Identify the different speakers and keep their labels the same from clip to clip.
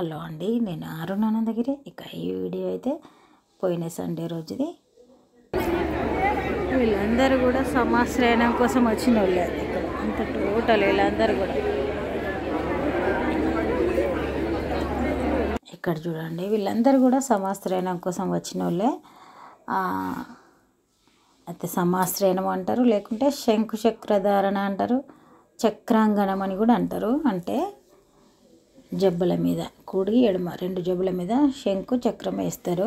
Speaker 1: hello అండి నేను అరుణానందగిరి ఇక ఈ వీడియో అయితే పోయిన సండే రోజుది వీళ్ళందరూ కూడా సమాశ్రయణం కోసం వచ్చిన వాళ్ళే ఇక్కడ అంత టోటల్ వీళ్ళందరూ కూడా ఇక్కడ చూడండి వీళ్ళందరూ కూడా సమాశ్రయణం కోసం వచ్చిన వాళ్ళే ఆ, అయితే సమాశ్రయణం అంటారు లేకుంటే శంకు చక్రధారణ అంటారు చక్రాంగణం అని కూడా అంటారు అంటే జబ్బుల మీద కుడి ఎడమ రెండు జబ్బుల మీద శంకు చక్రం వేస్తారు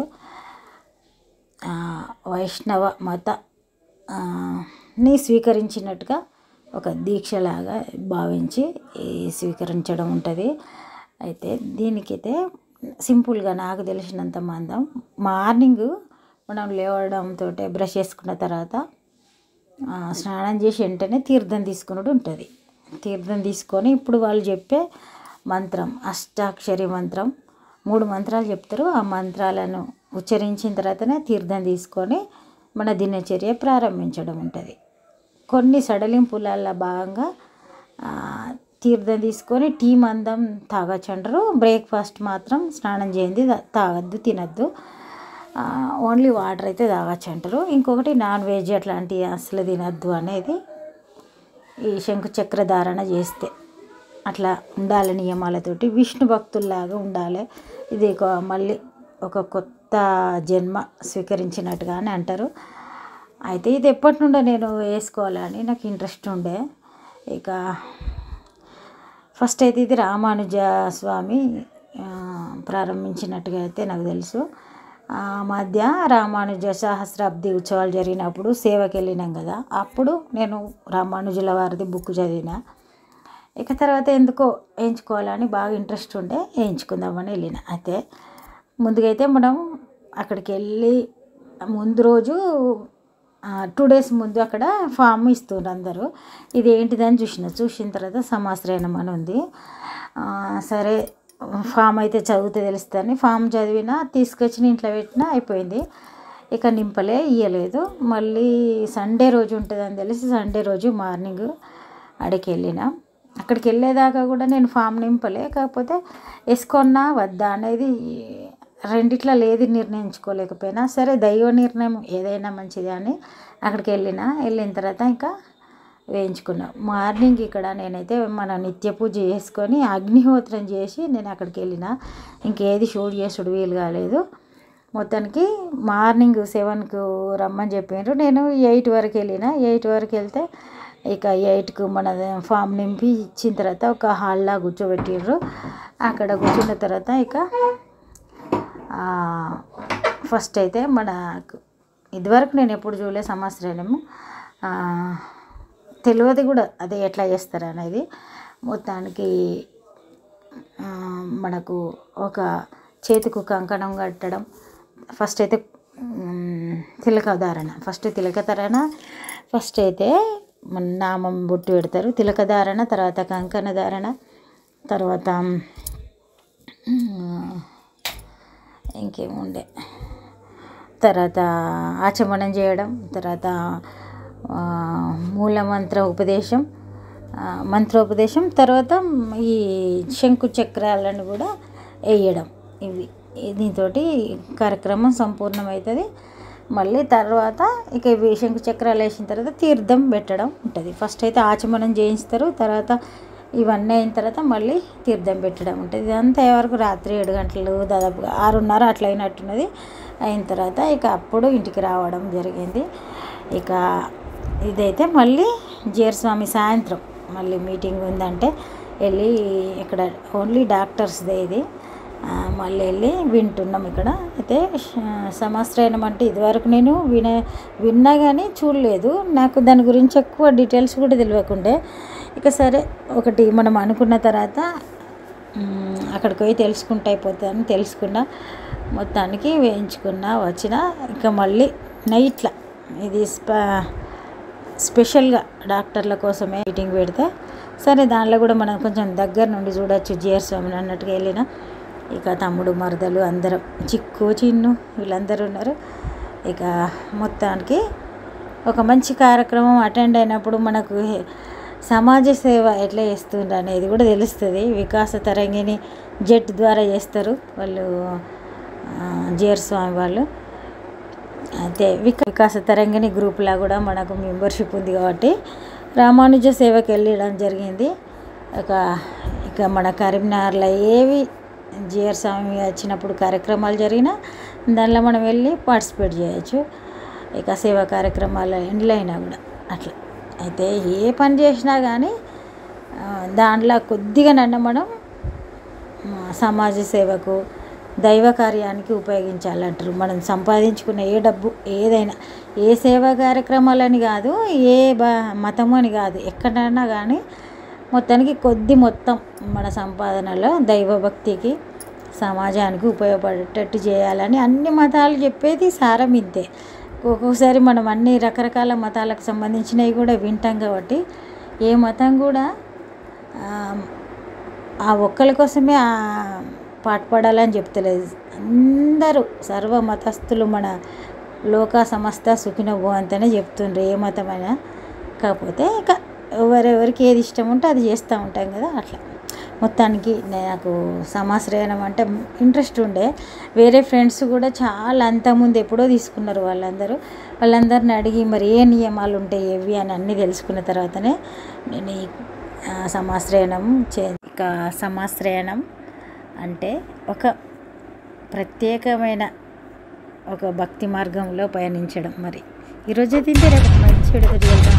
Speaker 1: ఆ, వైష్ణవ మత ఆ, ని స్వీకరించినట్టుగా ఒక దీక్షలాగా భావించి ఈ స్వీకరించడం ఉంటుంది అయితే దీనికైతే సింపుల్గా నాకు తెలిసినంత మందం మార్నింగ్ మనం లేవడంతో బ్రష్ చేసుకున్న తర్వాత ఆ, స్నానం చేసి వెంటనే తీర్థం తీసుకున్నట్టు ఉంటుంది తీర్థం తీసుకొని ఇప్పుడు వాళ్ళు చెప్పే మంత్రం అష్టాక్షరి మంత్రం మూడు మంత్రాలు చెప్తారు ఆ మంత్రాలను ఉచ్చరించిన తర్వాతనే తీర్థం తీసుకొని మన దినచర్య ప్రారంభించడం ఉంటుంది కొన్ని సడలింపులలో భాగంగా ఆ, తీర్థం తీసుకొని టీ మందం తాగొచ్చు అంటారు బ్రేక్ఫాస్ట్ మాత్రం స్నానం చేయండి తాగద్దు తినద్దు ఆ, ఓన్లీ వాటర్ అయితే తాగొచ్చు అంటారు ఇంకొకటి నాన్ వెజ్ అట్లాంటివి అసలు తినద్దు అనేది ఈ శంకు చక్ర ధారణ చేస్తే అట్లా ఉండాలి నియమాలతోటి విష్ణు భక్తుల్లాగా ఉండాలి ఇది ఒక మళ్ళీ ఒక కొత్త జన్మ స్వీకరించినట్టుగానే అంటారు అయితే ఇది ఎప్పటి నుండో నేను వేసుకోవాలని నాకు ఇంట్రెస్ట్ ఉండే ఇక ఫస్ట్ అయితే ఇది రామానుజ స్వామి ఆ, ప్రారంభించినట్టుగా అయితే నాకు తెలుసు ఆ మధ్య రామానుజ సహస్రాబ్ది ఉత్సవాలు జరిగినప్పుడు సేవకి వెళ్ళినాం కదా అప్పుడు నేను రామానుజుల వారిది బుక్ చదివిన ఇక తర్వాత ఎందుకో వేయించుకోవాలని బాగా ఇంట్రెస్ట్ ఉండే వేయించుకుందామని వెళ్ళిన అయితే ముందుకైతే మనం అక్కడికి వెళ్ళి ముందు రోజు టూ డేస్ ముందు అక్కడ ఫామ్ ఇస్తున్నారు అందరూ ఇది ఏంటిదని చూసిన చూసిన తర్వాత సమాశ్రయణం అని ఉంది ఆ, సరే ఫామ్ అయితే చదివితే తెలుస్తుందని ఫామ్ చదివినా తీసుకొచ్చి ఇంట్లో పెట్టినా అయిపోయింది ఇక నింపలే ఇయ్యలేదు మళ్ళీ సండే రోజు ఉంటుందని తెలిసి సండే రోజు మార్నింగ్ అడికి వెళ్ళిన అక్కడికి వెళ్ళేదాకా కూడా నేను ఫామ్ నింపలే కాకపోతే వేసుకున్నా వద్దా అనేది రెండిట్లో లేది నిర్ణయించుకోలేకపోయినా సరే దైవ నిర్ణయం ఏదైనా మంచిది అని అక్కడికి వెళ్ళిన వెళ్ళిన తర్వాత ఇంకా వేయించుకున్నా మార్నింగ్ ఇక్కడ నేనైతే మన నిత్య పూజ చేసుకొని అగ్నిహోత్రం చేసి నేను అక్కడికి వెళ్ళిన ఇంకేది షూట్ చేసుడు వీలు కాలేదు మొత్తానికి మార్నింగ్ సెవెన్కు రమ్మని చెప్పారు నేను ఎయిట్ వరకు వెళ్ళిన ఎయిట్ వరకు వెళ్తే ఇక ఎయిట్కు మన ఫామ్ నింపి ఇచ్చిన తర్వాత ఒక హాల్లా కూర్చోబెట్టిర్రు అక్కడ కూర్చున్న తర్వాత ఇక ఆ, ఫస్ట్ అయితే మనకు ఇదివరకు నేను ఎప్పుడు చూడలే సంవత్సరాలము తెలియదు కూడా అదే ఎట్లా చేస్తారు అనేది మొత్తానికి ఆ, మనకు ఒక చేతికి కంకణం కట్టడం ఫస్ట్ అయితే మ్, తిలక ధారణ ఫస్ట్ తిలక ధారణ ఫస్ట్ అయితే మన నామం బొట్టు పెడతారు తిలక ధారణ తర్వాత కంకణ ధారణ తర్వాత మ్, ఇంకేముండే తర్వాత ఆచమనం చేయడం తర్వాత ఆ, మూలమంత్ర ఉపదేశం ఆ, మంత్రోపదేశం తర్వాత ఈ శంకు చక్రాలను కూడా వేయడం ఇవి దీంతో కార్యక్రమం సంపూర్ణమవుతుంది మళ్ళీ తర్వాత ఇక ఇవి శంకు చక్రాలు వేసిన తర్వాత తీర్థం పెట్టడం ఉంటుంది ఫస్ట్ అయితే ఆచమనం చేయిస్తారు తర్వాత ఇవన్నీ అయిన తర్వాత మళ్ళీ తీర్థం పెట్టడం ఉంటుంది ఇదంతా వరకు రాత్రి ఏడు గంటలు దాదాపుగా ఆరున్నర అట్లా అయినట్టున్నది అయిన తర్వాత ఇక అప్పుడు ఇంటికి రావడం జరిగింది ఇక ఇదైతే మళ్ళీ జీరస్వామి సాయంత్రం మళ్ళీ మీటింగ్ ఉందంటే వెళ్ళి ఇక్కడ ఓన్లీ డాక్టర్స్దే ఇది ఆ, మళ్ళీ వెళ్ళి వింటున్నాం ఇక్కడ అయితే శ- సమాశ్రయణం అంటే ఇదివరకు నేను విన విన్నా కానీ చూడలేదు నాకు దాని గురించి ఎక్కువ డీటెయిల్స్ కూడా తెలియకుండే ఇక సరే ఒకటి మనం అనుకున్న తర్వాత మ్, అక్కడికి పోయి తెలుసుకుంటే అయిపోతుందని తెలుసుకున్నా మొత్తానికి వేయించుకున్నా వచ్చిన ఇక మళ్ళీ నైట్ల ఇది స్పా స్పెషల్గా డాక్టర్ల కోసమే మీటింగ్ పెడితే సరే దానిలో కూడా మనం కొంచెం దగ్గర నుండి చూడొచ్చు జిఆర్ స్వామిని అన్నట్టుగా వెళ్ళిన ఇక తమ్ముడు మరదలు అందరం చిక్కు చిన్ను వీళ్ళందరూ ఉన్నారు ఇక మొత్తానికి ఒక మంచి కార్యక్రమం అటెండ్ అయినప్పుడు మనకు హె- సమాజ సేవ ఎట్లా చేస్తుండ్రు అనేది కూడా తెలుస్తుంది వికాస తరంగిణి జెట్ ద్వారా చేస్తారు వాళ్ళు జిఆర్ స్వామి వాళ్ళు అయితే విక వికాస తరంగిణి గ్రూప్లా కూడా మనకు మెంబర్షిప్ ఉంది కాబట్టి రామానుజ సేవకి వెళ్ళడం జరిగింది ఒక ఇక మన కరీంనగర్లో ఏవి జిఆర్ స్వామి వచ్చినప్పుడు కార్యక్రమాలు జరిగినా దానిలో మనం వెళ్ళి పార్టిసిపేట్ చేయొచ్చు ఇక సేవా కార్యక్రమాలు ఎండ్లో అయినా కూడా అట్లా అయితే ఏ పని చేసినా కానీ ఆ, దాంట్లో కొద్దిగా నన్ను మనం ఆ, సమాజ సేవకు దైవ కార్యానికి ఉపయోగించాలంటారు మనం సంపాదించుకున్న ఏ డబ్బు ఏదైనా ఏ సేవా కార్యక్రమాలని కాదు ఏ బ మతము అని కాదు ఎక్కడైనా కానీ మొత్తానికి కొద్ది మొత్తం మన సంపాదనలో దైవభక్తికి సమాజానికి ఉపయోగపడేటట్టు చేయాలని అన్ని మతాలు చెప్పేది సారం ఇంతే ఒక్కొక్కసారి మనం అన్ని రకరకాల మతాలకు సంబంధించినవి కూడా వింటాం కాబట్టి ఏ మతం కూడా ఆ, ఆ ఒక్కరి కోసమే ఆ పాటుపడాలని చెప్తలేదు అందరూ సర్వ మతస్థులు మన లోక సమస్త సుఖిన భవంతనే చెప్తుండ్రు ఏ మతమైనా కాకపోతే ఇక ఎవరెవరికి ఏది ఇష్టం ఉంటే అది చేస్తూ ఉంటాం కదా అట్లా మొత్తానికి నాకు సమాశ్రయణం అంటే ఇంట్రెస్ట్ ఉండే వేరే ఫ్రెండ్స్ కూడా చాలా అంతకుముందు ఎప్పుడో తీసుకున్నారు వాళ్ళందరూ వాళ్ళందరిని అడిగి మరి ఏ నియమాలు ఉంటాయి ఏవి అని అన్నీ తెలుసుకున్న తర్వాతనే నేను ఈ ఆ, సమాశ్రయణం చే ఇక సమాశ్రయణం అంటే ఒక ప్రత్యేకమైన ఒక భక్తి మార్గంలో పయనించడం మరి ఈరోజు తింటే రేపు మంచి విడుదల